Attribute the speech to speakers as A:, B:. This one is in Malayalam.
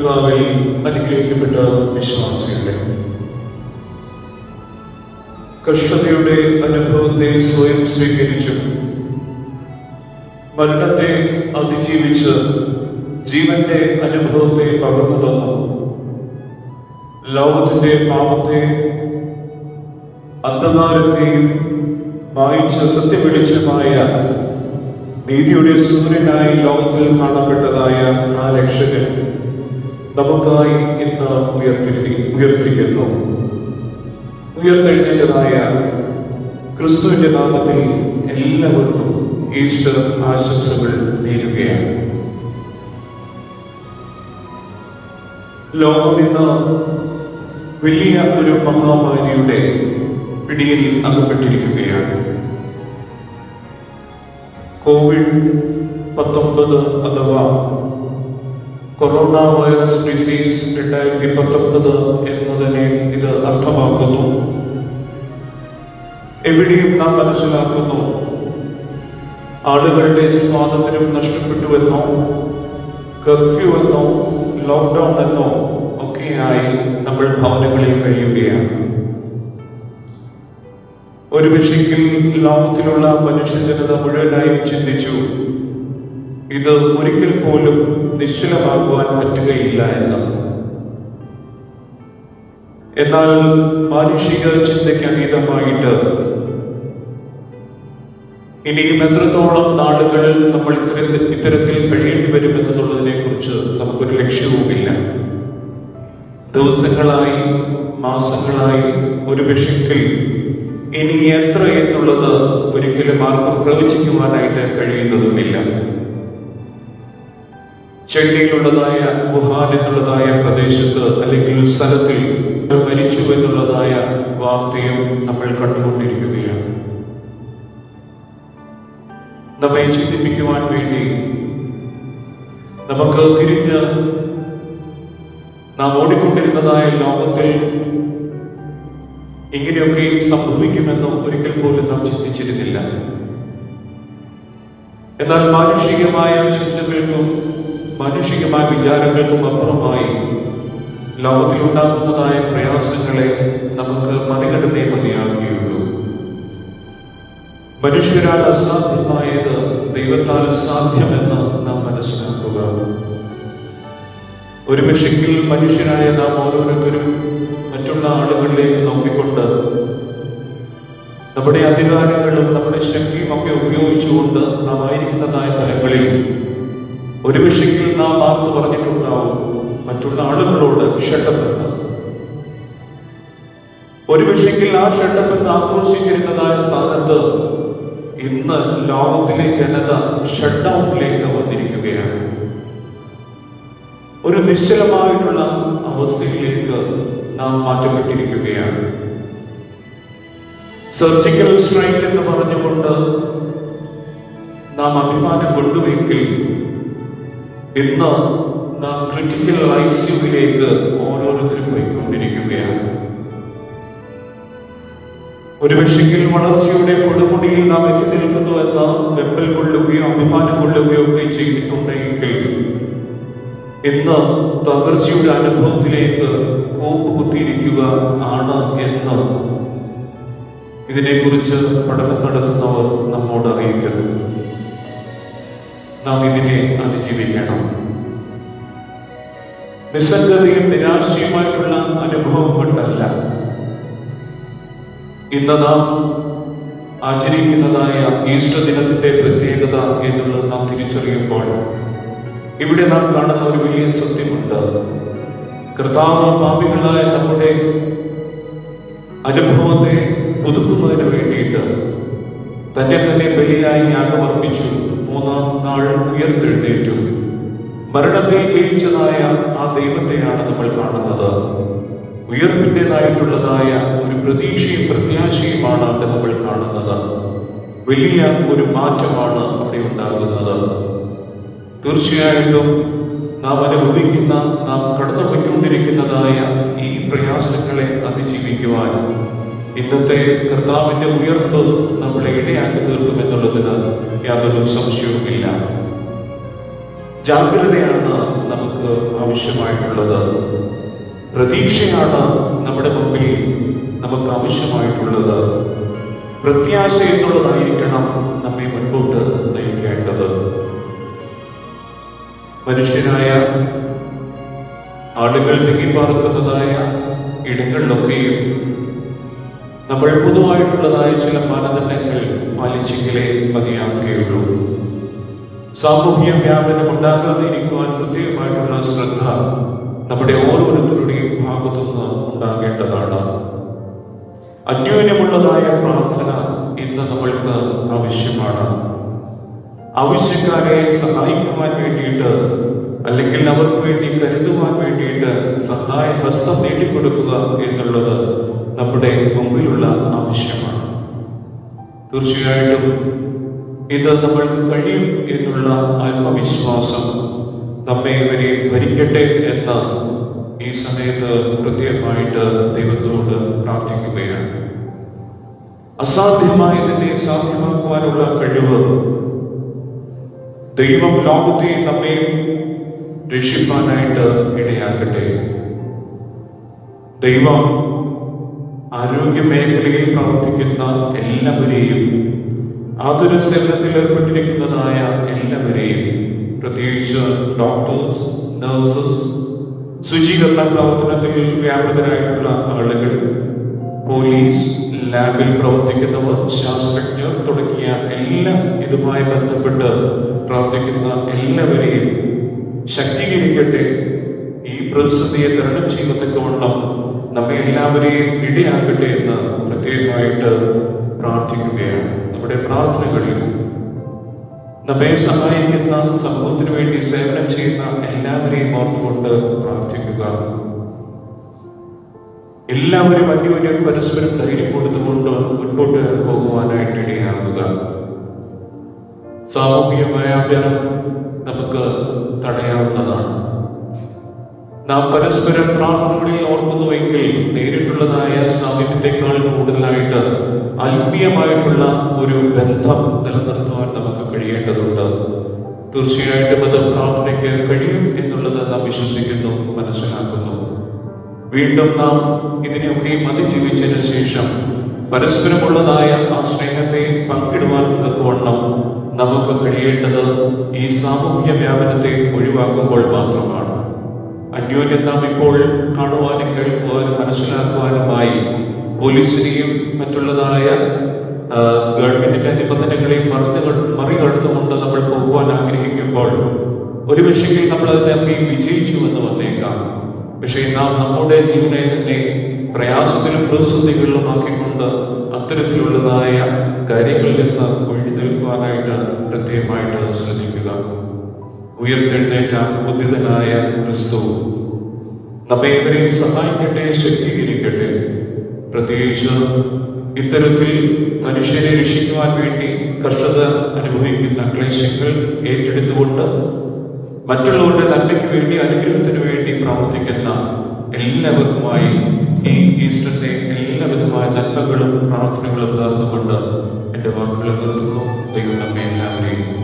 A: കർത്താവിൽ അനുഗ്രഹിക്കപ്പെട്ട വിശ്വാസികളെ കഷ്ടതയുടെ അനുഭവത്തെ സ്വയം സ്വീകരിച്ചു മരണത്തെ അതിജീവിച്ച് ജീവന്റെ അനുഭവത്തെ പകർന്നു തന്നു ലോകത്തിന്റെ പാപത്തെ അന്ധകാരത്തെയും വായിച്ച സത്യവെളിച്ചമായ നീതിയുടെ സൂര്യനായി ലോകത്തിൽ കാണപ്പെട്ടതായ ആ രക്ഷകൻ നമുക്കായി ഇന്ന് ഉയർത്തി ഉയർത്തിരിക്കുന്നു ഉയർത്തെഴുന്നേറ്റതായ ക്രിസ്തുവിന്റെ നാമത്തിൽ എല്ലാവർക്കും ഈസ്റ്റർ ആശംസകൾ നേരുകയാണ് ലോകം ഇന്ന് വലിയ ഒരു മഹാമാരിയുടെ പിടിയിൽ അകപ്പെട്ടിരിക്കുകയാണ് കോവിഡ് പത്തൊമ്പത് അഥവാ കൊറോണ വൈറസ് ഡിസീസ് രണ്ടായിരത്തി പത്തൊമ്പത് എന്നതിനെ ഇത് അർത്ഥമാക്കുന്നു എവിടെയും നാം മനസ്സിലാക്കുന്നു ആളുകളുടെ സ്വാതന്ത്ര്യം നഷ്ടപ്പെട്ടുവെന്നോ കർഫ്യൂ എന്നോ ലോക്ക്ഡൗൺ എന്നോ ഒക്കെയായി നമ്മൾ ഭവനങ്ങളിൽ കഴിയുകയാണ് ഒരു വിഷയത്തിൽ ലോകത്തിലുള്ള മനുഷ്യജനത മുഴുവനായും ചിന്തിച്ചു ഇത് ഒരിക്കൽ പോലും നിശ്ചലമാകുവാൻ പറ്റുകയില്ല എന്ന് എന്നാൽ മാനുഷിക ചിന്തയ്ക്ക് അതീതമായിട്ട് ഇനിയും എത്രത്തോളം നാളുകൾ നമ്മൾ ഇത്തരത്തിൽ ഇത്തരത്തിൽ കഴിയേണ്ടി വരും എന്നുള്ളതിനെ കുറിച്ച് നമുക്കൊരു ലക്ഷ്യവുമില്ല ദിവസങ്ങളായി മാസങ്ങളായി ഒരു വിഷയത്തിൽ ഇനി എത്ര എന്നുള്ളത് ഒരിക്കലും ആർക്കും പ്രവചിക്കുവാനായിട്ട് കഴിയുന്നതുമില്ല ചെന്നൈയിലുള്ളതായ വുഹാൻ എന്നുള്ളതായ പ്രദേശത്ത് അല്ലെങ്കിൽ സ്ഥലത്തിൽ മരിച്ചു എന്നുള്ളതായ വാർത്തയും നമ്മൾ കണ്ടുകൊണ്ടിരിക്കുകയാണ് നമ്മെ ചിന്തിപ്പിക്കുവാൻ വേണ്ടി നമുക്ക് തിരിഞ്ഞ് നാം ഓടിക്കൊണ്ടിരുന്നതായ ലോകത്തിൽ ഇങ്ങനെയൊക്കെയും സംഭവിക്കുമെന്ന് ഒരിക്കൽ പോലും നാം ചിന്തിച്ചിരുന്നില്ല എന്നാൽ മാനുഷികമായ ചിന്തകൾക്കും മാനുഷികമായ വിചാരങ്ങൾക്കും അപ്പുറമായി ലോകത്തിലുണ്ടാകുന്നതായ പ്രയാസങ്ങളെ നമുക്ക് മറികടന്നേ മതിയാകുകയുള്ളൂ മനുഷ്യരാൽ അസാധ്യമായത് ദൈവത്താൽ സാധ്യമെന്ന് നാം മനസ്സിലാക്കുക ഒരു വിഷയത്തിൽ മനുഷ്യരായ നാം ഓരോരുത്തരും മറ്റുള്ള ആളുകളിലേക്ക് നോക്കിക്കൊണ്ട് നമ്മുടെ അധികാരങ്ങളും നമ്മുടെ ശക്തിയും ഒക്കെ ഉപയോഗിച്ചുകൊണ്ട് നാം ആയിരിക്കുന്നതായ തലങ്ങളിൽ ഒരു വിഷയത്തിൽ നാം ആർത്തു പറഞ്ഞിട്ടുണ്ടാവും മറ്റുള്ള ആളുകളോട് ഷട്ടപ്പെന്ന് ഒരു വിഷയത്തിൽ ആ ഷട്ടപ്പെന്ന് ആക്രോശിച്ചിരുന്നതായ സ്ഥാനത്ത് ഇന്ന് ലോകത്തിലെ ജനത ഷട്ട് ഡൗണിലേക്ക് വന്നിരിക്കുകയാണ് ഒരു നിശ്ചലമായിട്ടുള്ള അവസ്ഥയിലേക്ക് നാം മാറ്റപ്പെട്ടിരിക്കുകയാണ് സർജിക്കൽ സ്ട്രൈക്ക് എന്ന് പറഞ്ഞുകൊണ്ട് നാം അഭിമാനം കൊണ്ടുവെങ്കിൽ ഇന്ന് നാം ക്രിട്ടിക്കൽ ഐസിയുവിലേക്ക് ഓരോരുത്തരും പോയിക്കൊണ്ടിരിക്കുകയാണ് ഒരു വിഷയത്തിൽ വളർച്ചയുടെ കൊടുമുടിയിൽ നാം എത്തി നിൽക്കുന്നു എന്ന വെപ്പൽ കൊള്ളുകയോ അഭിമാനം കൊള്ളുകയോ ഒക്കെ ചെയ്തിട്ടുണ്ടെങ്കിൽ ഇന്ന് തകർച്ചയുടെ അനുഭവത്തിലേക്ക് കോപ്പ് കുത്തിയിരിക്കുക ആണ് എന്ന് ഇതിനെക്കുറിച്ച് പഠനം നടത്തുന്നവർ നമ്മോട് അറിയിക്കുന്നു നാം ഇതിനെ അതിജീവിക്കണം നിസ്സംഗതയും നിരാശയുമായിട്ടുള്ള അനുഭവം കൊണ്ടല്ല ഇന്ന് നാം ആചരിക്കുന്നതായ ഈസ്റ്റർ ദിനത്തിന്റെ പ്രത്യേകത എന്നുള്ളത് നാം തിരിച്ചറിയുമ്പോൾ ഇവിടെ നാം കാണുന്ന ഒരു വലിയ സത്യമുണ്ട് കർത്താവ് പാപികളായ നമ്മുടെ അനുഭവത്തെ പുതുക്കുന്നതിന് വേണ്ടിയിട്ട് തന്നെ തന്നെ ബലിയായി യാഗമർപ്പിച്ചു മൂന്നാം നാൾ ഉയർത്തെഴുന്നേറ്റു മരണത്തെ ജയിച്ചതായ ആ ദൈവത്തെയാണ് നമ്മൾ കാണുന്നത് ഉയർപ്പിൻ്റെതായിട്ടുള്ളതായ ഒരു പ്രതീക്ഷയും പ്രത്യാശയുമാണ് അവിടെ നമ്മൾ കാണുന്നത് വലിയ ഒരു മാറ്റമാണ് അവിടെ ഉണ്ടാകുന്നത് തീർച്ചയായിട്ടും നാം അനുഭവിക്കുന്ന നാം കടന്നുപോയിക്കൊണ്ടിരിക്കുന്നതായ ഈ പ്രയാസങ്ങളെ അതിജീവിക്കുവാൻ ഇന്നത്തെ കർത്താവിന്റെ ഉയർപ്പ് നമ്മളെ ഇടയാക്കി തീർക്കുമെന്നുള്ളതിന് യാതൊരു സംശയവുമില്ല ജാഗ്രതയാണ് നമുക്ക് നമുക്ക് ആവശ്യമായിട്ടുള്ളത് പ്രതീക്ഷയാണ് നമ്മുടെ മുമ്പിൽ നമുക്ക് ആവശ്യമായിട്ടുള്ളത് പ്രത്യാശ എന്നുള്ളതായിരിക്കണം നമ്മെ മുൻപോട്ട് നയിക്കേണ്ടത് മനുഷ്യനായ ആളുകൾ തിങ്ങിപ്പാർക്കുന്നതായ ഇടങ്ങളിലൊക്കെയും നമ്മൾ പൊതുവായിട്ടുള്ളതായ ചില മാനദണ്ഡങ്ങൾ പാലിച്ചെങ്കിലേ മതിയാക്കുകയുള്ളൂ സാമൂഹ്യ വ്യാപനം ഉണ്ടാകാതിരിക്കുവാൻ പ്രത്യേകമായിട്ടുള്ള ശ്രദ്ധ നമ്മുടെ ഓരോരുത്തരുടെയും ഭാഗത്തുനിന്ന് ഉണ്ടാകേണ്ടതാണ് അന്യോന്യമുള്ളതായ പ്രാർത്ഥന ഇന്ന് നമ്മൾക്ക് ആവശ്യമാണ് ആവശ്യക്കാരെ സഹായിക്കുവാൻ വേണ്ടിയിട്ട് അല്ലെങ്കിൽ അവർക്ക് വേണ്ടി കരുതുവാൻ വേണ്ടിയിട്ട് സഹായ ഹസ്തം നീട്ടിക്കൊടുക്കുക എന്നുള്ളത് നമ്മുടെ മുമ്പിലുള്ള ആവശ്യമാണ് തീർച്ചയായിട്ടും ഇത് നമ്മൾക്ക് കഴിയും എന്നുള്ള ആത്മവിശ്വാസം നമ്മെ ഇവരെ ഭരിക്കട്ടെ എന്ന് ഈ സമയത്ത് പ്രത്യേകമായിട്ട് ദൈവത്തോട് പ്രാർത്ഥിക്കുകയാണ് അസാധ്യമായതിനെ സാധ്യമാക്കുവാനുള്ള കഴിവ് ദൈവം ലോകത്തെ നമ്മെ രക്ഷിപ്പാനായിട്ട് ഇടയാക്കട്ടെ ദൈവം ആരോഗ്യ മേഖലയിൽ പ്രവർത്തിക്കുന്ന എല്ലാവരെയും ആതുര സേവനത്തിൽ ഏർപ്പെട്ടിരിക്കുന്നതായ എല്ലാവരെയും പ്രത്യേകിച്ച് ഡോക്ടേഴ്സ് നഴ്സസ് ശുചീകരണ പ്രവർത്തനത്തിൽ വ്യാപൃതരായിട്ടുള്ള ആളുകൾ പോലീസ് ലാബിൽ പ്രവർത്തിക്കുന്നവർ ശാസ്ത്രജ്ഞർ തുടങ്ങിയ എല്ലാ ഇതുമായി ബന്ധപ്പെട്ട് പ്രവർത്തിക്കുന്ന എല്ലാവരെയും ശക്തീകരിക്കട്ടെ ഈ പ്രതിസന്ധിയെ തരണം ചെയ്യുന്നതൊക്കെ നമ്മെ എല്ലാവരെയും ഇടയാക്കട്ടെ എന്ന് പ്രത്യേകമായിട്ട് പ്രാർത്ഥിക്കുകയാണ് നമ്മുടെ പ്രാർത്ഥനകളിൽ നമ്മെ സഹായിക്കുന്ന സമൂഹത്തിന് വേണ്ടി സേവനം ചെയ്യുന്ന എല്ലാവരെയും ഓർത്തുകൊണ്ട് പ്രാർത്ഥിക്കുക എല്ലാവരും അന്യോന്യം പരസ്പരം ധൈര്യം കൊടുത്തുകൊണ്ട് മുൻപോട്ട് പോകുവാനായിട്ട് ഇടയാകുക സാമൂഹിക വ്യാപനം നമുക്ക് തടയാവുന്നതാണ് നാം പരസ്പരം പ്രാർത്ഥനകളിൽ ഓർക്കുന്നുവെങ്കിൽ നേരിട്ടുള്ളതായ സാമീപ്യത്തെക്കാൾ കൂടുതലായിട്ട് ആത്മീയമായിട്ടുള്ള ഒരു ബന്ധം നിലനിർത്തുവാൻ നമുക്ക് കഴിയേണ്ടതുണ്ട് തീർച്ചയായിട്ടും അത് പ്രാർത്ഥനയ്ക്ക് കഴിയും എന്നുള്ളത് നാം വിശ്വസിക്കുന്നു മനസ്സിലാക്കുന്നു വീണ്ടും നാം ഇതിനെയൊക്കെ അതിജീവിച്ചതിന് ശേഷം പരസ്പരമുള്ളതായ ആ സ്നേഹത്തെ പങ്കിടുവാൻ തക്കവണ്ണം നമുക്ക് കഴിയേണ്ടത് ഈ സാമൂഹ്യ വ്യാപനത്തെ ഒഴിവാക്കുമ്പോൾ മാത്രമാണ് അന്യോന്യം നാം ഇപ്പോൾ കാണുവാനും കേൾക്കുവാനും മനസ്സിലാക്കുവാനുമായി പോലീസിനെയും മറ്റുള്ളതായ ആ, ഗവൺമെന്റിന്റെ നിബന്ധനകളെയും മറിഞ്ഞു മറികടന്നുകൊണ്ട് നമ്മൾ പോകുവാൻ ആഗ്രഹിക്കുമ്പോൾ ഒരു പക്ഷേ നമ്മൾ അതിനൊക്കെ വിജയിച്ചു എന്ന് വന്നേക്കാം പക്ഷേ നാം നമ്മുടെ ജീവനെ തന്നെ പ്രയാസത്തിലും പ്രതിസന്ധികളിലും ആക്കിക്കൊണ്ട് അത്തരത്തിലുള്ളതായ കാര്യങ്ങളിൽ നിന്ന് ഒഴിഞ്ഞു നിൽക്കുവാനായിട്ട് പ്രത്യേകമായിട്ട് ശ്രദ്ധിക്കുക ഉയർത്തെഴുന്നേറ്റ ബുദ്ധിതനായ ക്രിസ്തു നമ്മെ ഇവരെയും സഹായിക്കട്ടെ ശക്തീകരിക്കട്ടെ പ്രത്യേകിച്ച് ഇത്തരത്തിൽ മനുഷ്യരെ രക്ഷിക്കുവാൻ വേണ്ടി കഷ്ടത അനുഭവിക്കുന്ന ക്ലേശങ്ങൾ ഏറ്റെടുത്തുകൊണ്ട് മറ്റുള്ളവരുടെ നന്മയ്ക്ക് വേണ്ടി അനുഗ്രഹത്തിന് വേണ്ടി പ്രവർത്തിക്കുന്ന എല്ലാവർക്കുമായി ഈ ഈസ്റ്ററിന്റെ എല്ലാവിധമായ നന്മകളും പ്രാർത്ഥനകളും നേർന്നുകൊണ്ട് എന്റെ വാക്കുകൾ നിർത്തുന്നു ദൈവം നമ്മെ എല്ലാവരെയും